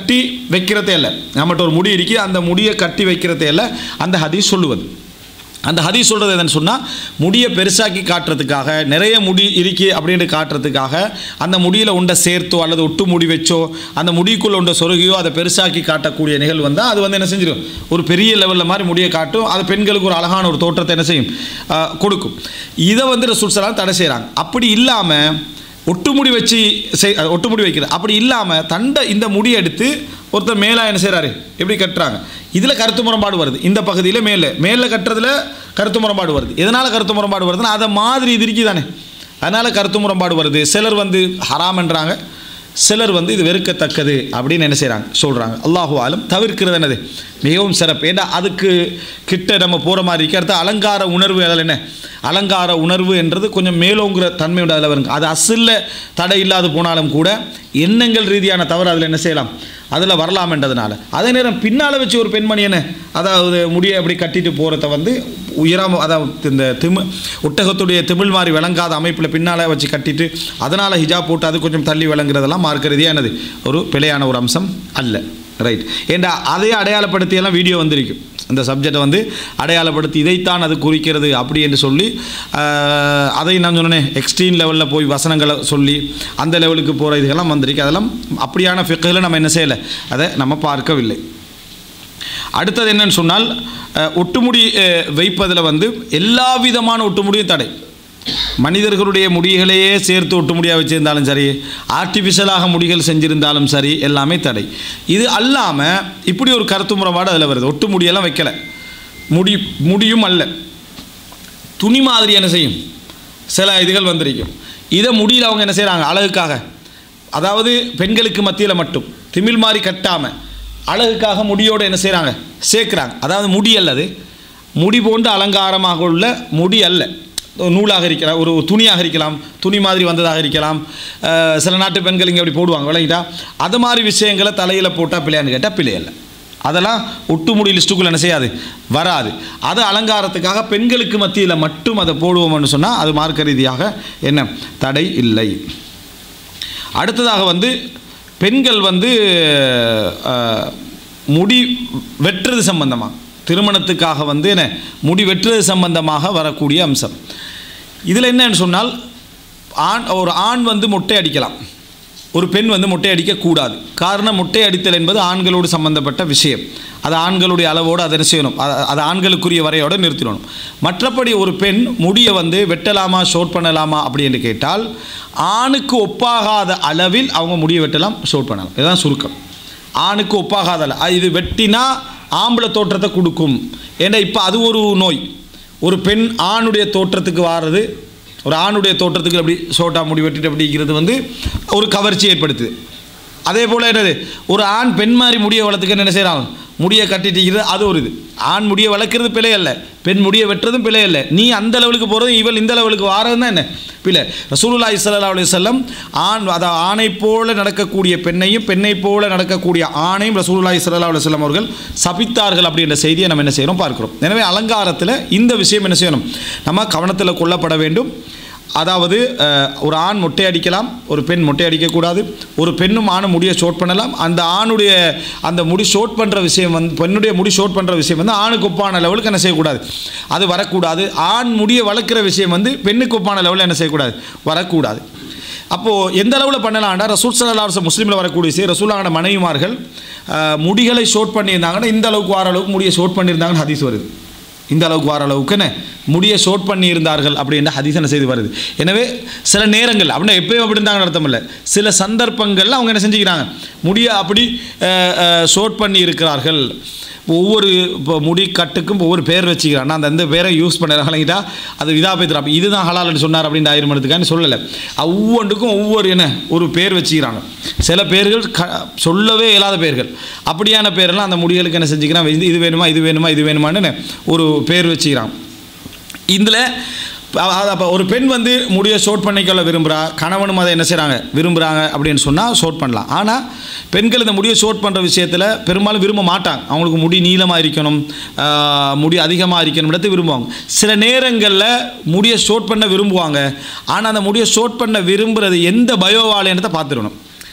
கட்டி வைக்கிறதே இல்லை நம்மகிட்ட ஒரு முடி இருக்கு அந்த முடியை கட்டி வைக்கிறதே இல்லை அந்த ஹதீஸ் சொல்லுவது அந்த ஹதீஸ் சொல்கிறது என்னன்னு சொன்னால் முடியை பெருசாக்கி காட்டுறதுக்காக நிறைய முடி இருக்கு அப்படின்னு காட்டுறதுக்காக அந்த முடியில் உண்டை சேர்த்தோ அல்லது ஒட்டு முடி வச்சோ அந்த முடிக்குள்ள உண்ட சொருகியோ அதை பெருசாக்கி காட்டக்கூடிய நிகழ்வு வந்தால் அது வந்து என்ன செஞ்சிடும் ஒரு பெரிய லெவலில் மாதிரி முடியை காட்டும் அது பெண்களுக்கு ஒரு அழகான ஒரு தோற்றத்தை என்ன செய்யும் ஆஹ் கொடுக்கும் இதை வந்து ரசூல் சலாம் தடை செய்கிறாங்க அப்படி இல்லாமல் ஒட்டுமுடி வச்சு செய் அது ஒட்டுமுடி வைக்கிறது அப்படி இல்லாமல் தண்டை இந்த முடியை எடுத்து ஒருத்தர் மேலே என்ன செய்கிறாரு எப்படி கட்டுறாங்க இதில் கருத்து முரண்பாடு வருது இந்த பகுதியில் மேலே மேலே கட்டுறதுல கருத்து முரண்பாடு வருது எதனால் கருத்து முரண்பாடு வருதுன்னா அதை மாதிரி இது இருக்குது தானே அதனால் கருத்து முரண்பாடு வருது சிலர் வந்து ஹராம்ன்றாங்க சிலர் வந்து இது வெறுக்கத்தக்கது அப்படின்னு என்ன செய்கிறாங்க சொல்கிறாங்க அல்லாஹு ஆலம் தவிர்க்கிறது என்னது மிகவும் சிறப்பு ஏன்னா அதுக்கு கிட்ட நம்ம போகிற மாதிரி இருக்கு அடுத்து அலங்கார உணர்வு அதில் என்ன அலங்கார உணர்வு என்றது கொஞ்சம் மேலோங்கிற தன்மையோட அதில் வருங்க அது அசில்ல தடை இல்லாது போனாலும் கூட எண்ணங்கள் ரீதியான தவறு அதில் என்ன செய்யலாம் அதில் வரலாம்ன்றதுனால அதே நேரம் பின்னால் வச்சு ஒரு பெண்மணி என்ன அதாவது முடியை அப்படி கட்டிட்டு போகிறத வந்து உயராம அதாவது இந்த திமு ஒட்டகத்துடைய திமிழ் மாதிரி விளங்காத அமைப்பில் பின்னால் வச்சு கட்டிட்டு அதனால் ஹிஜாப் போட்டு அது கொஞ்சம் தள்ளி விளங்குறதெல்லாம் மார்க்க ரீதியாக என்னது ஒரு பிழையான ஒரு அம்சம் அல்ல ரைட் ஏண்டா அதை அடையாளப்படுத்தியெல்லாம் வீடியோ வந்திருக்கும் இந்த சப்ஜெக்டை வந்து அடையாளப்படுத்தி இதைத்தான் அது குறிக்கிறது அப்படி என்று சொல்லி ஆஹ், அதை நான் சொன்னேன் எக்ஸ்ட்ரீம் லெவலில் போய் வசனங்களை சொல்லி அந்த லெவலுக்கு போகிற இதுகெல்லாம் வந்திருக்கு அதெல்லாம் அப்படியான ஃபிக்கில் நம்ம என்ன செய்யலை அதை நம்ம பார்க்கவில்லை அடுத்தது என்னன்னு சொன்னால் அஹ், ஒட்டுமுடி அஹ், வைப்பதில் வந்து எல்லா விதமான ஒட்டுமுடியும் தடை மனிதர்களுடைய முடிகளையே சேர்த்து ஒட்டுமுடியாக வச்சிருந்தாலும் சரி ஆர்டிஃபிஷியலாக முடிகள் செஞ்சிருந்தாலும் சரி எல்லாமே தடை இது அல்லாமல் இப்படி ஒரு கருத்து முறைப்பாடு அதில் வருது ஒட்டு முடியெல்லாம் வைக்கலை முடி முடியும் அல்ல துணி மாதிரி என்ன செய்யும் சில இதுகள் வந்திருக்கும் இதை முடியல அவங்க என்ன செய்கிறாங்க அழகுக்காக அதாவது பெண்களுக்கு மத்தியில் மட்டும் திமிழ் மாதிரி கட்டாமல் அழகுக்காக முடியோடு என்ன செய்கிறாங்க சேர்க்குறாங்க அதாவது முடி அல்லது முடி போன்று அலங்காரமாக உள்ள முடி அல்ல ஒரு நூலாக இருக்கலாம் ஒரு துணியாக இருக்கலாம் துணி மாதிரி வந்ததாக இருக்கலாம் அஹ் சில நாட்டு பெண்கள் இங்கே அப்படி போடுவாங்க விளங்கிட்டா அது மாதிரி விஷயங்களை தலையில் போட்டால் பிள்ளையான்னு கேட்டால் பிள்ளை இல்லை அதெல்லாம் ஒட்டுமுடி லிஸ்ட்டுக்குள்ள என்ன செய்யாது வராது அது அலங்காரத்துக்காக பெண்களுக்கு மத்தியில் மட்டும் அதை போடுவோம்னு சொன்னால் அது மார்க்க ரீதியாக என்ன தடை இல்லை அடுத்ததாக வந்து பெண்கள் வந்து அஹ், முடி வெட்டுறது சம்பந்தமாக திருமணத்துக்காக வந்து என்ன முடி வெட்டுறது சம்பந்தமாக வரக்கூடிய அம்சம் இதில் என்னன்னு சொன்னால் ஆண் ஒரு ஆண் வந்து மொட்டை அடிக்கலாம் ஒரு பெண் வந்து மொட்டை அடிக்கக்கூடாது காரணம் மொட்டை அடித்தல் என்பது ஆண்களோடு சம்பந்தப்பட்ட விஷயம் அது ஆண்களுடைய அளவோடு அதை என்ன செய்யணும் அ- அது ஆண்களுக்குரிய வரையோடு நிறுத்திடணும் மற்றபடி ஒரு பெண் முடியை வந்து வெட்டலாமா ஷோட் பண்ணலாமா அப்படின்னு கேட்டால் ஆணுக்கு ஒப்பாகாத அளவில் அவங்க முடியை வெட்டலாம் ஷோட் பண்ணலாம் இதுதான் சுருக்கம் ஆணுக்கு ஒப்பாகாத அள- அது இது வெட்டினா ஆம்பளை தோற்றத்தை கொடுக்கும் ஏன்னா இப்போ அது ஒரு நோய் ஒரு பெண் ஆணுடைய தோற்றத்துக்கு வாரது ஒரு ஆணுடைய தோற்றத்துக்கு அப்படி சோட்டா முடி வெட்டிட்டு அப்படிங்கிறது வந்து ஒரு கவர்ச்சி ஏற்படுத்துது அதே போல் என்னது ஒரு ஆண் பெண் மாதிரி முடியை வளர்த்துக்க என்ன செய்கிறாங்க முடியை கட்டிட்டு அது ஒரு இது ஆண் முடியை வளர்க்குறது பிழை அல்ல பெண் முடியை வெட்டுறதும் பிழை இல்லை நீ அந்த லெவலுக்கு போகிறதும் இவள் இந்த லெவலுக்கு வாரதும் தான் என்ன பிழை ரசூலுல்லாஹி ஸல்லல்லாஹு அலைஹி வஸல்லம் ஆண் அதாவது ஆணை போல நடக்கக்கூடிய பெண்ணையும் பெண்ணை போல நடக்கக்கூடிய ஆணையும் ரசூலுல்லாஹி ஸல்லல்லாஹு அலைஹி வஸல்லம் அவர்கள் சபித்தார்கள் அப்படின்ற செய்தியை நம்ம என்ன செய்கிறோம் பார்க்கிறோம் எனவே அலங்காரத்தில் இந்த விஷயம் என்ன செய்யணும் நம்ம கவனத்தில் கொள்ளப்பட வேண்டும் அதாவது அஹ், ஒரு ஆண் மொட்டை அடிக்கலாம் ஒரு பெண் மொட்டை அடிக்கக்கூடாது ஒரு பெண்ணும் ஆணும் முடியை ஷோட் பண்ணலாம் அந்த ஆணுடைய அந்த முடி ஷோட் பண்ணுற விஷயம் வந்து பெண்ணுடைய முடி ஷோட் பண்ணுற விஷயம் வந்து ஆணுக்கு ஒப்பான லெவலுக்கு என்ன செய்யக்கூடாது அது வரக்கூடாது ஆண் முடியை வளர்க்குற விஷயம் வந்து பெண்ணுக்கு ஒப்பான லெவலில் என்ன செய்யக்கூடாது வரக்கூடாது அப்போது எந்த அளவில் பண்ணலாம்டா ரசூல் சல்லா முஸ்லீமில் வரக்கூடிய விஷயம் ரசூலாங்கட மனைவிமார்கள் அஹ், முடிகளை ஷோட் பண்ணியிருந்தாங்கன்னா இந்த அளவுக்கு வர அளவுக்கு முடியை ஷோட் பண்ணியிருந்தாங்கன்னு ஹதீஸ் வருது இந்த அளவுக்கு வர அளவுக்கு என்ன முடியை ஷோட் பண்ணி இருந்தார்கள் அப்படின்ற ஹதீசன செய்தி வருது எனவே சில நேரங்கள் அப்படின்னா எப்பயும் அப்படி இருந்தாங்கன்னு அர்த்தம் இல்லை சில சந்தர்ப்பங்களில் அவங்க என்ன செஞ்சுக்கிறாங்க முடியை அப்படி ஷோட் பண்ணி இருக்கிறார்கள் ஒவ்வொரு இப்போ முடி கட்டுக்கும் ஒவ்வொரு பேர் வச்சுக்கிறான் அந்த அந்த பேரை யூஸ் பண்ணுறாங்கட்டா அது இதா பேத்துறா அப்போ இதுதான் ஹலால்னு சொன்னார் அப்படின்னு ஆயிரம் எடுத்துக்கான்னு சொல்லலை ஒவ்வொன்றுக்கும் ஒவ்வொரு என்ன ஒரு பேர் வச்சுக்கிறாங்க சில பேர்கள் க சொல்லவே இயலாத பேர்கள் அப்படியான பேரெல்லாம் அந்த முடிகளுக்கு என்ன செஞ்சுக்கிறான் இது இது வேணுமா இது வேணுமா இது வேணுமான்னு ஒரு பேர் வச்சுக்கிறான் இதில் அப்போ ஒரு பெண் வந்து முடியை ஷோட் பண்ணிக்கொள்ள விரும்புகிறா கணவனும் அதை என்ன செய்கிறாங்க விரும்புகிறாங்க அப்படின்னு சொன்னால் ஷோட் பண்ணலாம் ஆனால் பெண்கள் இந்த முடியை ஷோட் பண்ணுற விஷயத்தில் பெரும்பாலும் விரும்ப மாட்டாங்க அவங்களுக்கு முடி நீளமாக இருக்கணும் ஆஹ், முடி அதிகமாக இருக்கணும்ன்றது விரும்புவாங்க சில நேரங்களில் முடியை ஷோட் பண்ண விரும்புவாங்க ஆனால் அந்த முடியை ஷோட் பண்ண விரும்புகிறது எந்த பயோவாலேன்றதை பார்த்துடணும்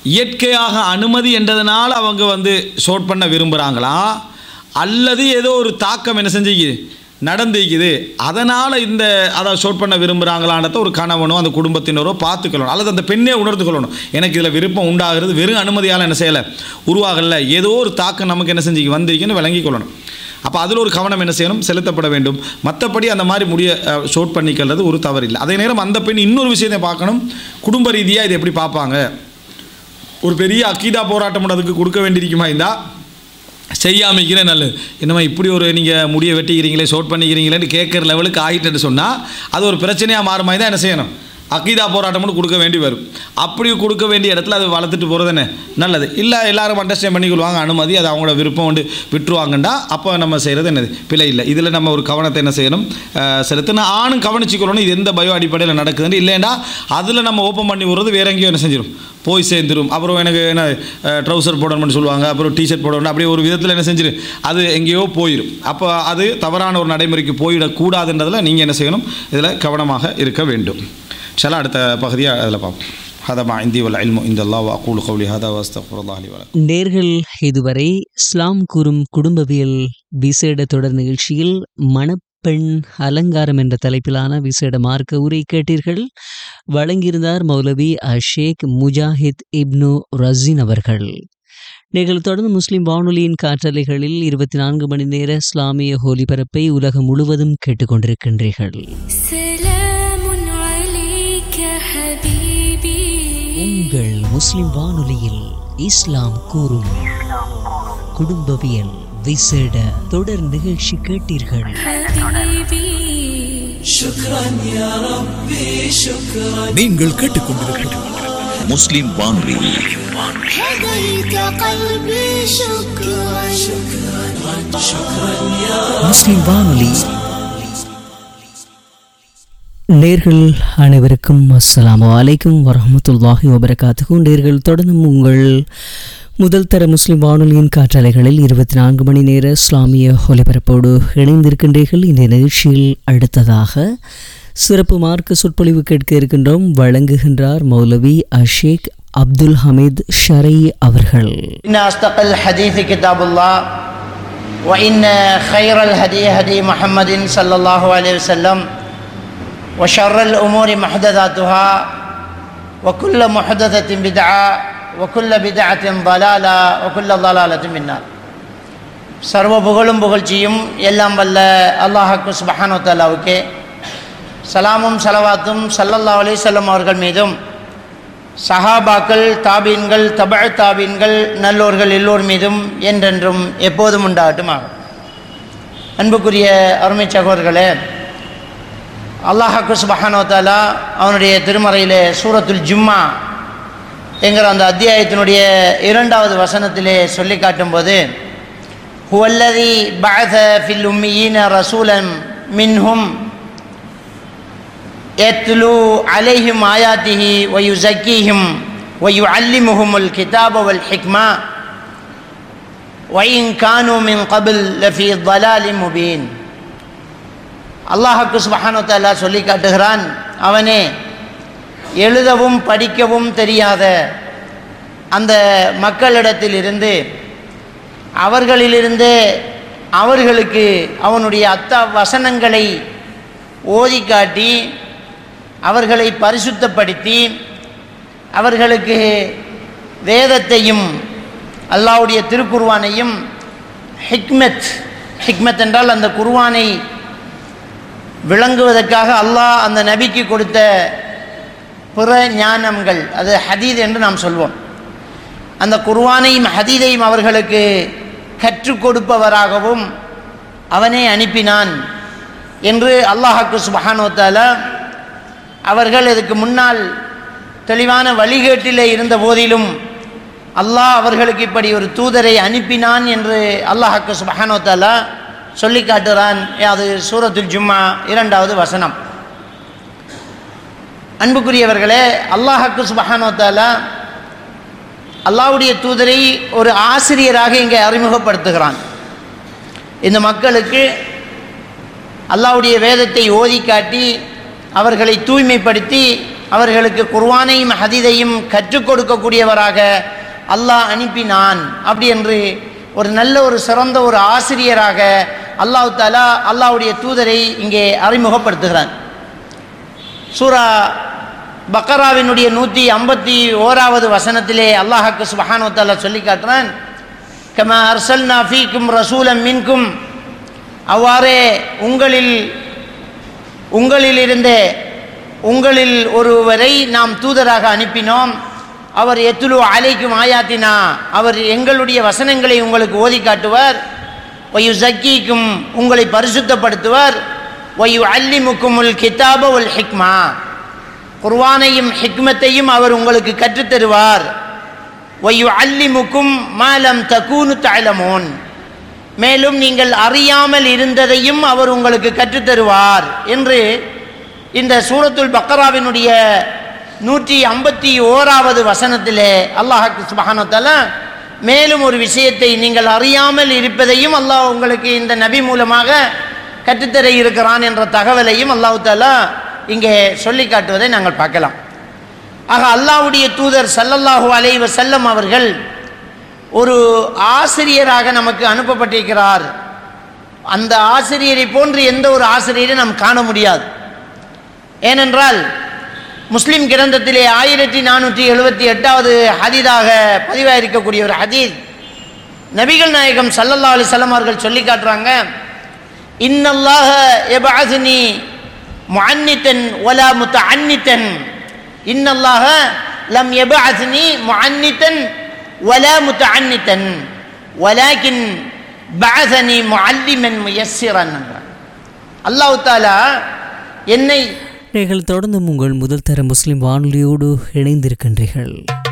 இயற்கையாக அனுமதி என்றதுனால அவங்க வந்து ஷோட் பண்ண விரும்புகிறாங்களா அல்லது ஏதோ ஒரு தாக்கம் என்ன செஞ்சுக்குது நடந்துக்குது அதனால் இந்த அதை ஷோட் பண்ண விரும்புகிறாங்களான்றத ஒரு கணவனோ அந்த குடும்பத்தினரோ பார்த்துக்கணும் அல்லது அந்த பெண்ணே உணர்ந்து கொள்ளணும் எனக்கு இதில் விருப்பம் உண்டாகிறது வெறும் அனுமதியால் என்ன செய்யலை உருவாகல ஏதோ ஒரு தாக்கம் நமக்கு என்ன செஞ்சு வந்திருக்குன்னு விளங்கி கொள்ளணும் அப்போ அதில் ஒரு கவனம் என்ன செய்யணும் செலுத்தப்பட வேண்டும் மற்றபடி அந்த மாதிரி முடிய ஷோட் பண்ணிக்கிறது ஒரு தவறு இல்லை அதே நேரம் அந்த பெண் இன்னொரு விஷயத்தை பார்க்கணும் குடும்ப ரீதியாக இதை எப்படி பார்ப்பாங்க ஒரு பெரிய அக்கீதா போராட்டம் அதுக்கு கொடுக்க வேண்டியிருக்குமா இருந்தா செய்யாமிக்கிறே நல்லது என்னம்மா இப்படி ஒரு நீங்கள் முடிய வெட்டிக்கிறீங்களே ஷோட் பண்ணிக்கிறீங்களேன்னு கேட்குற லெவலுக்கு ஆகிட்டுன்னு சொன்னால் அது ஒரு பிரச்சனையாக மாறுமா தான் என்ன செய்யணும் அக்கீதா போராட்டம்னு கொடுக்க வேண்டி வரும் அப்படி கொடுக்க வேண்டிய இடத்துல அது வளர்த்துட்டு போகிறது என்ன நல்லது இல்லை எல்லாரும் அண்டர்ஸ்டாண்ட் பண்ணிக்கொள்வாங்க அனுமதி அது அவங்களோட விருப்பம் வந்து விட்டுருவாங்கண்டா அப்போ நம்ம செய்கிறது என்னது பிழை இல்லை இதில் நம்ம ஒரு கவனத்தை என்ன செய்யணும் அஹ், செலுத்தணும் ஆணும் கவனிச்சுக்கொள்ளணும் இது எந்த பயோ அடிப்படையில் நடக்குதுன்னு இல்லைண்டா அதில் நம்ம ஓப்பன் பண்ணி விடுறது வேற எங்கேயோ என்ன செஞ்சிடும் போய் சேர்ந்துரும் அப்புறம் எனக்கு என்ன ட்ரௌசர் போடணும்னு சொல்லுவாங்க அப்புறம் டிஷர்ட் போடணும் அப்படியே ஒரு விதத்தில் என்ன செஞ்சிரு அது எங்கேயோ போயிடும் அப்போ அது தவறான ஒரு நடைமுறைக்கு போயிடக்கூடாதுன்றதில் நீங்கள் என்ன செய்யணும் இதில் கவனமாக இருக்க வேண்டும் சில அடுத்த பகுதியை அதில் பார்ப்போம் هذا ما عندي والعلم عند الله وأقول قولي هذا وأستغفر الله لي ولكم நேர்கள் இதுவரை இஸ்லாம் கூறும் குடும்பவியல் விசேட தொடர் நிகழ்ச்சியில் மணப்பெண் அலங்காரம் என்ற தலைப்பிலான விசேட மார்க்க உரை கேட்டீர்கள் வழங்கியிருந்தார் மௌலவி அஷேக் முஜாஹித் இப்னு ரசீன் அவர்கள் நீங்கள் தொடர்ந்து முஸ்லிம் வானொலியின் காற்றலைகளில் இருபத்தி நான்கு மணி நேர இஸ்லாமிய ஒலிபரப்பை உலகம் முழுவதும் கேட்டுக்கொண்டிருக்கின்றீர்கள் سلام عليك حبيبي உங்கள் முஸ்லிம் வானொலியில் இஸ்லாம் கூறும் குடும்பவியல் விசேட தொடர் நிகழ்ச்சி கேட்டீர்கள் حبيبي நீங்கள் கேட்டுக்கொண்டிருப்பது முஸ்லிம் வானொலி هديت قلبي شكرا முஸ்லிம் வானொலி நேர்கள் அனைவருக்கும் அஸ்ஸலாமு அலைக்கும் வரஹ்மத்துல்லாஹி வபரகாத்துஹு நேர்கள் தொடர்ந்து உங்கள் முதல் தர முஸ்லிம் வானொலியின் காற்றலைகளில் இருபத்தி நான்கு மணி நேர இஸ்லாமிய ஒலிபரப்போடு இணைந்திருக்கின்றீர்கள் இந்த நிகழ்ச்சியில் அடுத்ததாக சிறப்பு மார்க்க சொற்பொழிவு கேட்க இருக்கின்றோம் வழங்குகின்றார் மௌலவி அஷேக் அப்துல் ஹமீத் ஷரை அவர்கள் إن أصدق الحديث كتاب الله وإن خير الهدي هدي محمد صلى الله عليه وسلم وشر الأمور محدثاتها وكل محدثة بدعة وكل بدعة ضلالة وكل ضلالة في النار சர்வ புகழும் புகழ்ச்சியும் எல்லாம் வல்ல அல்லாஹாக்கு சுபஹானு தாலாவுக்கே சலாமும் சலவாத்தும் சல்லல்லாஹு அலைஹி வஸல்லம் அவர்கள் மீதும் சஹாபாக்கள் தாபீன்கள் தபழ தாபீன்கள் நல்லோர்கள் எல்லோர் மீதும் என்றென்றும் எப்போதும் உண்டாகட்டுமாக அன்புக்குரிய அருமை சகோதரர்களே அல்லாஹாக்கு சுபஹானோ தாலா அவனுடைய திருமறையிலே சூரத்துல் ஜும்மா என்கிற அந்த அத்தியாயத்தினுடைய இரண்டாவது வசனத்திலே சொல்லி காட்டும்போது ஹுவல்லதி பஅத ஃபில் உம்மியீன ரசூலன் மின்ஹும் يتلو عليهم آياته ويزكيهم ويعلمهم الكتاب والحكمة وإن كانوا من قبل لفي ضلال مبين அல்லாஹுக்கு சுபஹானு தாலா சொல்லி காட்டுகிறான் அவனே எழுதவும் படிக்கவும் தெரியாத அந்த மக்களிடத்திலிருந்து அவர்களிலிருந்து அவர்களுக்கு அவனுடைய அத்த வசனங்களை ஓதி காட்டி அவர்களை பரிசுத்தப்படுத்தி அவர்களுக்கு வேதத்தையும் அல்லாஹ்வுடைய திருக்குர்வானையும் ஹிக்மத் ஹிக்மத் என்றால் அந்த குர்வானை விளங்குவதற்காக அல்லாஹ் அந்த நபிக்கு கொடுத்த பிற ஞானங்கள் அது ஹதீத் என்று நாம் சொல்வோம் அந்த குர்வானையும் ஹதீதையும் அவர்களுக்கு கற்றுக் கொடுப்பவராகவும் அவனே அனுப்பினான் என்று அல்லாஹாக்கு சுபஹானோத்தால அவர்கள் இதுக்கு முன்னால் தெளிவான வழிகேட்டிலே இருந்த போதிலும் அல்லாஹ் அவர்களுக்கு இப்படி ஒரு தூதரை அனுப்பினான் என்று அல்லாஹாக்கு சுபஹானோத்தாலா சொல்லி காட்டுறான் அது சூரத்துல் ஜும்மா இரண்டாவது வசனம் அன்புக்குரியவர்களே அல்லாஹாக்கு சுபஹானோத்தாலா அல்லாஹ்வுடைய தூதரை ஒரு ஆசிரியராக இங்கே அறிமுகப்படுத்துகிறான் இந்த மக்களுக்கு அல்லாஹ்வுடைய வேதத்தை ஓதி காட்டி அவர்களை தூய்மைப்படுத்தி அவர்களுக்கு குர்வானையும் ஹதீதையும் கற்றுக் கொடுக்கக்கூடியவராக அல்லாஹ் அனுப்பினான் அப்படி என்று ஒரு நல்ல ஒரு சிறந்த ஒரு ஆசிரியராக அல்லாஹ் தாலா அல்லாஹ்வுடைய தூதரை இங்கே அறிமுகப்படுத்துகிறான் சூரா பக்கராவினுடைய நூற்றி ஐம்பத்தி ஓராவது வசனத்திலே அல்லாஹாக்கு சுபஹானு தாலா சொல்லி காட்டுறான் கமா அர்சல்னா ஃபீக்கும் ரசூலம் மின்கும் அவ்வாறே உங்களில் உங்களிலிருந்தே உங்களில் ஒருவரை நாம் தூதராக அனுப்பினோம் அவர் எத்துலு அலைக்கும் ஆயாத்தினா அவர் எங்களுடைய வசனங்களை உங்களுக்கு ஓதி காட்டுவார் ஒயு ஜக்கிக்கும் உங்களை பரிசுத்தப்படுத்துவார் ஒயு அல்லிமுக்குமுல் கிதாப உல் ஹிக்மா குர்வானையும் ஹிக்மத்தையும் அவர் உங்களுக்கு கற்றுத்தருவார் ஒயு அல்லிமுக்கும் மாலம் தக்கூனு தலமோன் மேலும் நீங்கள் அறியாமல் இருந்ததையும் அவர் உங்களுக்கு கற்றுத்தருவார் என்று இந்த சூரத்துல் பக்கராவினுடைய நூற்றி ஐம்பத்தி ஓராவது வசனத்திலே அல்லாஹாக்கு சுபஹானத்தால மேலும் ஒரு விஷயத்தை நீங்கள் அறியாமல் இருப்பதையும் அல்லாஹ் உங்களுக்கு இந்த நபி மூலமாக கற்றுத்தர இருக்கிறான் என்ற தகவலையும் அல்லாஹு தாலா இங்கே சொல்லி காட்டுவதை நாங்கள் பார்க்கலாம் ஆக அல்லாஹ்வுடைய தூதர் சல்லல்லாஹு அலைஹி வஸல்லம் அவர்கள் ஒரு ஆசிரியராக நமக்கு அனுப்பப்பட்டிருக்கிறார் அந்த ஆசிரியரை போன்று எந்த ஒரு ஆசிரியரை நாம் காண முடியாது ஏனென்றால் முஸ்லிம் கிரந்தத்திலே ஆயிரத்தி நானூற்றி எழுபத்தி எட்டாவது ஹதீதாக பதிவாயிருக்கக்கூடிய ஒரு ஹதீத் நபிகள் நாயகம் சல்லல்லா அலிசல்லம் அவர்கள் சொல்லி காட்டுறாங்க இன்னல்லாஹ எபாசினி முஅன்னித்தன் ஒலா முத்த அன்னித்தன் இன்னல்லாஹ லம் எபாசினி முஅன்னித்தன் ஒலா முத்த அன்னித்தன் வலாக்கின் பஅசனி முஅல்லிமன் முயஸ்ஸிரன் அல்லாஹ் தாலா என்னை நீங்கள் தொடர்ந்தும் உங்கள் முதல் தர முஸ்லிம் வானொலியோடு இணைந்திருக்கின்றீர்கள்